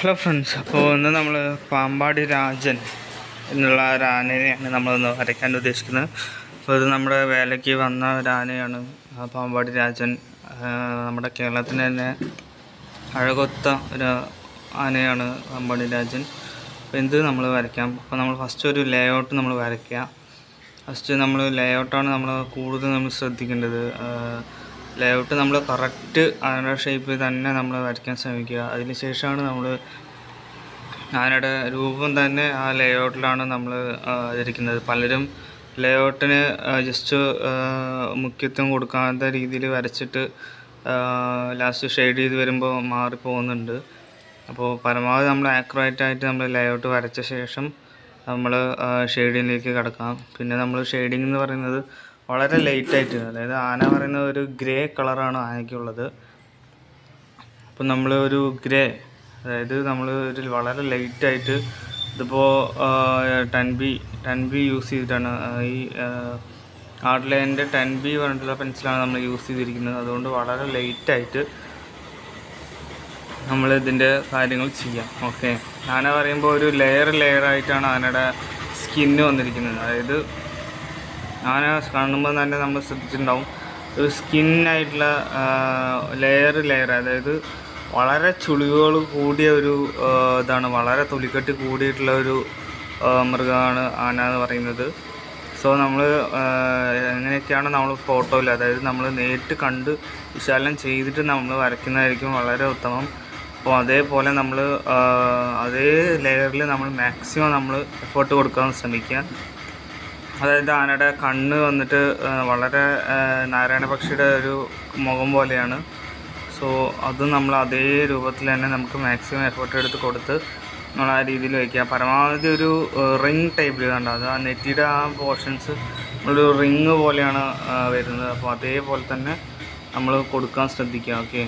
hello friends അപ്പോൾ ഇന്ന് നമ്മൾ പാമ്പാടി രാജൻ എന്നുള്ള ഒരു ആനയെയാണ് നമ്മളൊന്ന് വരയ്ക്കാൻ ഉദ്ദേശിക്കുന്നത് അപ്പോൾ ഇത് നമ്മുടെ വേലയ്ക്ക് വന്ന ഒരു ആനയാണ് ആ പാമ്പാടി രാജൻ ആ, നമ്മുടെ കേരളത്തിന് തന്നെ അഴകൊത്ത ഒരു ആനയാണ് പാമ്പാടി രാജൻ അപ്പോൾ ഇത് നമ്മൾ വരയ്ക്കാം അപ്പോൾ നമ്മൾ ഫസ്റ്റ് ഒരു ലേ ഔട്ട് നമ്മൾ വരയ്ക്കുക ഫസ്റ്റ് നമ്മൾ ലേ ഔട്ടാണ് നമ്മൾ കൂടുതൽ നമ്മൾ ശ്രദ്ധിക്കേണ്ടത് ലേ ഔട്ട് നമ്മൾ കറക്റ്റ് ആനയുടെ ഷേപ്പിൽ തന്നെ നമ്മൾ വരയ്ക്കാൻ ശ്രമിക്കുക അതിന് ശേഷമാണ് നമ്മൾ ആനയുടെ രൂപം തന്നെ ആ ലേ ഔട്ടിലാണ് നമ്മൾ ധരിക്കുന്നത് പലരും ലേ ഔട്ടിന് ജസ്റ്റ് മുഖ്യത്വം കൊടുക്കാത്ത രീതിയിൽ വരച്ചിട്ട് ലാസ്റ്റ് ഷെയ്ഡ് ചെയ്ത് വരുമ്പോൾ മാറിപ്പോകുന്നുണ്ട് അപ്പോൾ പരമാവധി നമ്മൾ ആക്യുറേറ്റ് ആയിട്ട് നമ്മൾ ലേ ഔട്ട് വരച്ച ശേഷം നമ്മൾ ഷെയ്ഡിങ്ങിലേക്ക് കിടക്കാം പിന്നെ നമ്മൾ ഷെയ്ഡിങ് എന്ന് പറയുന്നത് വളരെ ലൈറ്റ് ആയിട്ട് അതായത് ആന പറയുന്നത് ഒരു ഗ്രേ കളറാണ് ആനയ്ക്കുള്ളത് അപ്പം നമ്മൾ ഒരു ഗ്രേ അതായത് നമ്മൾ ഒരു വളരെ ലൈറ്റ് ആയിട്ട് ഇതിപ്പോൾ ten B ten B use ചെയ്തിട്ടാണ് ആ, ഈ ആർട്ട് ലൈനിൻ്റെ ടെൻ ബി പറഞ്ഞിട്ടുള്ള പെൻസിലാണ് നമ്മൾ യൂസ് ചെയ്തിരിക്കുന്നത് അതുകൊണ്ട് വളരെ ലൈറ്റ് ആയിട്ട് നമ്മൾ ഇതിൻ്റെ കാര്യങ്ങൾ ചെയ്യാം ഓക്കെ ആന പറയുമ്പോൾ ഒരു ലെയർ ലെയർ ആയിട്ടാണ് ആനയുടെ സ്കിന്ന് വന്നിരിക്കുന്നത് അതായത് ആന കാണുമ്പോൾ തന്നെ നമ്മൾ ശ്രദ്ധിച്ചിട്ടുണ്ടാവും ഒരു സ്കിന്നായിട്ടുള്ള ലെയർ ലെയർ അതായത് വളരെ ചുളിവുകൾ കൂടിയ ഒരു ആ, ഇതാണ് വളരെ തൊലിക്കട്ടി കൂടിയിട്ടുള്ള ഒരു ആ, മൃഗമാണ് ആന എന്ന് പറയുന്നത് സോ നമ്മൾ എങ്ങനെയൊക്കെയാണ് നമ്മൾ ഫോട്ടോയിൽ അതായത് നമ്മൾ നേരിട്ട് കണ്ട് വിശാലം ചെയ്തിട്ട് നമ്മൾ വരയ്ക്കുന്നതായിരിക്കും വളരെ ഉത്തമം അപ്പോൾ അതേപോലെ നമ്മൾ അതേ ലെയറിൽ നമ്മൾ മാക്സിമം നമ്മൾ എഫേർട്ട് കൊടുക്കാൻ ശ്രമിക്കുക അതായത് ആനയുടെ കണ്ണ് വന്നിട്ട് ആ, വളരെ ആ, നാരായണ പക്ഷിയുടെ ഒരു മുഖം പോലെയാണ് സോ അത് നമ്മൾ അതേ രൂപത്തിൽ തന്നെ നമുക്ക് മാക്സിമം എഫേർട്ട് എടുത്ത് കൊടുത്ത് നമ്മൾ ആ രീതിയിൽ വയ്ക്കുക പരമാവധി ഒരു റിങ് ടൈപ്പിൽ കണ്ട അത് ആ നെറ്റിയുടെ ആ പോർഷൻസ് ഒരു റിങ് പോലെയാണ് ആ, വരുന്നത് അപ്പോൾ അതേപോലെ തന്നെ നമ്മൾ കൊടുക്കാൻ ശ്രദ്ധിക്കുക ഓക്കെ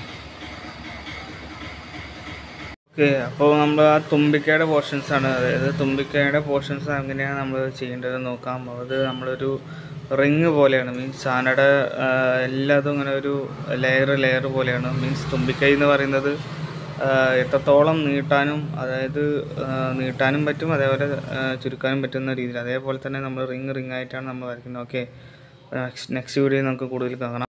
ഓക്കെ അപ്പോൾ നമ്മൾ ആ തുമ്പിക്കയുടെ പോർഷൻസ് ആണ് അതായത് തുമ്പിക്കയുടെ പോർഷൻസ് എങ്ങനെയാണ് നമ്മൾ ചെയ്യേണ്ടത് നോക്കാം അത് നമ്മളൊരു റിങ് പോലെയാണ് മീൻസ് ആനയുടെ ആ, എല്ലാതും ഇങ്ങനെ ഒരു ലെയർ ലെയർ പോലെയാണ് മീൻസ് തുമ്പിക്കൈ എന്ന് പറയുന്നത് ആ, എത്രത്തോളം നീട്ടാനും അതായത് ആ, നീട്ടാനും പറ്റും അതേപോലെ ആ, ചുരുക്കാനും പറ്റുന്ന രീതിയിൽ അതേപോലെ തന്നെ നമ്മൾ റിങ് റിങ് ആയിട്ടാണ് നമ്മൾ വരയ്ക്കുന്നത് ഓക്കെ നെക്സ്റ്റ് വീഡിയോ നമുക്ക് കൂടുതൽ കാണാം